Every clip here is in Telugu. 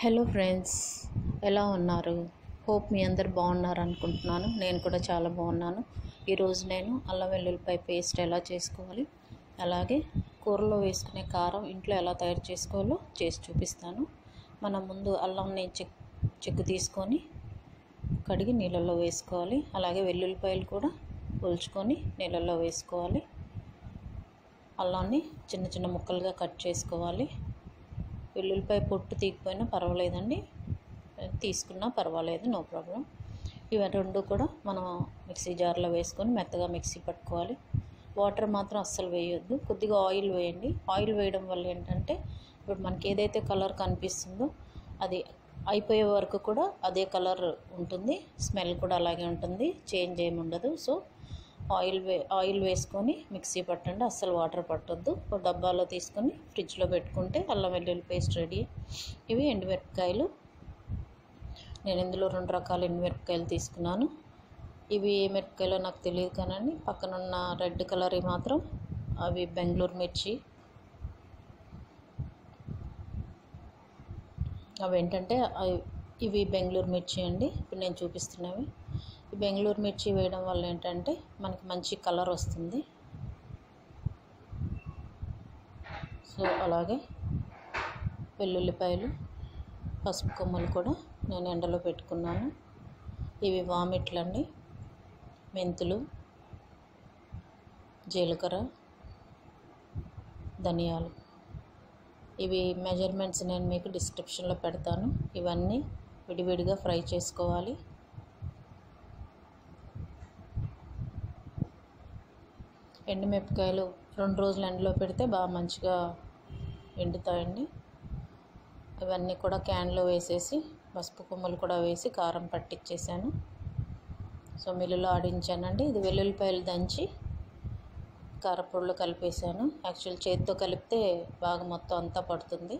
హలో ఫ్రెండ్స్ ఎలా ఉన్నారు హోప్ మీ అందరు బాగున్నారు అనుకుంటున్నాను నేను కూడా చాలా బాగున్నాను ఈరోజు నేను అల్లం వెల్లుల్లిపాయ పేస్ట్ ఎలా చేసుకోవాలి అలాగే కూరలో వేసుకునే కారం ఇంట్లో ఎలా తయారు చేసుకోవాలో చేసి చూపిస్తాను మనం ముందు అల్లంని చెక్ చెక్కు తీసుకొని కడిగి నీళ్ళల్లో వేసుకోవాలి అలాగే వెల్లుల్లిపాయలు కూడా ఒలుచుకొని నీళ్ళల్లో వేసుకోవాలి అల్లాన్ని చిన్న చిన్న ముక్కలుగా కట్ చేసుకోవాలి వెల్లుల్లిపాయ పొట్టు తీయకపోయినా పర్వాలేదండి తీసుకున్నా పర్వాలేదు నో ప్రాబ్లం ఇవి రెండు కూడా మనం మిక్సీ జార్లో వేసుకొని మెత్తగా మిక్సీ పట్టుకోవాలి వాటర్ మాత్రం అస్సలు వేయొద్దు కొద్దిగా ఆయిల్ వేయండి ఆయిల్ వేయడం వల్ల ఏంటంటే ఇప్పుడు మనకి ఏదైతే కలర్ కనిపిస్తుందో అది అయిపోయే వరకు కూడా అదే కలర్ ఉంటుంది స్మెల్ కూడా అలాగే ఉంటుంది చేంజ్ ఏమి ఉండదు సో ఆయిల్ వే ఆయిల్ వేసుకొని మిక్సీ పట్టండి అస్సలు వాటర్ పట్టొద్దు ఒక డబ్బాలో తీసుకొని ఫ్రిడ్జ్లో పెట్టుకుంటే అల్లం వెల్లుల్లి పేస్ట్ రెడీ ఇవి ఎండుమిరపకాయలు నేను ఇందులో రెండు రకాల ఎండుమిరపకాయలు తీసుకున్నాను ఇవి ఏ మిరపకాయలో నాకు తెలియదు కానండి పక్కనున్న రెడ్ కలర్ మాత్రం అవి బెంగళూరు మిర్చి అవి ఏంటంటే ఇవి బెంగళూరు మిర్చి అండి ఇప్పుడు నేను చూపిస్తున్నవి ఈ బెంగళూరు మిర్చి వేయడం వల్ల ఏంటంటే మనకి మంచి కలర్ వస్తుంది సో అలాగే వెల్లుల్లిపాయలు పసుపు కొమ్మలు కూడా నేను ఎండలో పెట్టుకున్నాను ఇవి వామిట్లు అండి మెంతులు జీలకర్ర ధనియాలు ఇవి మెజర్మెంట్స్ నేను మీకు డిస్క్రిప్షన్లో పెడతాను ఇవన్నీ విడివిడిగా ఫ్రై చేసుకోవాలి ఎండుమిరపకాయలు రెండు రోజులు ఎండలో పెడితే బాగా మంచిగా ఎండుతాయండి ఇవన్నీ కూడా క్యాన్లో వేసేసి పసుపు కొమ్మలు కూడా వేసి కారం పట్టించేసాను సో మిల్లులో ఆడించానండి ఇది వెల్లుల్లిపాయలు దంచి కారపొడిలో కలిపేసాను యాక్చువల్ చేతితో కలిపితే బాగా మొత్తం అంతా పడుతుంది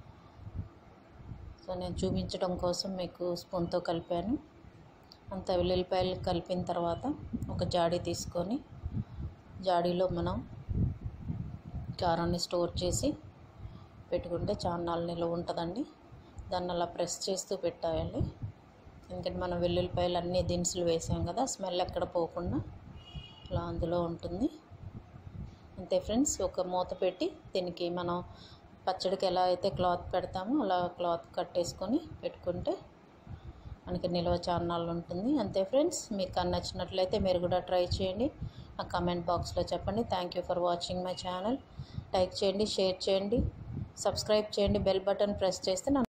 సో నేను చూపించడం కోసం మీకు స్పూన్తో కలిపాను అంత వెల్లుల్లిపాయలు కలిపిన తర్వాత ఒక జాడీ తీసుకొని జాడీలో మనం కారాన్ని స్టోర్ చేసి పెట్టుకుంటే చాలా నాలుగు నిల్వ ఉంటుందండి దాన్ని అలా ప్రెస్ చేస్తూ పెట్టాలి ఎందుకంటే మనం వెల్లుల్లిపాయలు అన్నీ దినుసులు వేసాం కదా స్మెల్ ఎక్కడ పోకుండా అలా అందులో ఉంటుంది అంతే ఫ్రెండ్స్ ఒక మూత పెట్టి దీనికి మనం పచ్చడికి ఎలా అయితే క్లాత్ పెడతామో అలా క్లాత్ కట్టేసుకొని పెట్టుకుంటే మనకి నిల్వ చాన్నాళ్ళు ఉంటుంది అంతే ఫ్రెండ్స్ మీకు నచ్చినట్లయితే మీరు కూడా ట్రై చేయండి నా కమెంట్ బాక్స్లో చెప్పండి thank you for watching my channel like చేయండి షేర్ చేయండి సబ్స్క్రైబ్ చేయండి బెల్ బటన్ ప్రెస్ చేస్తే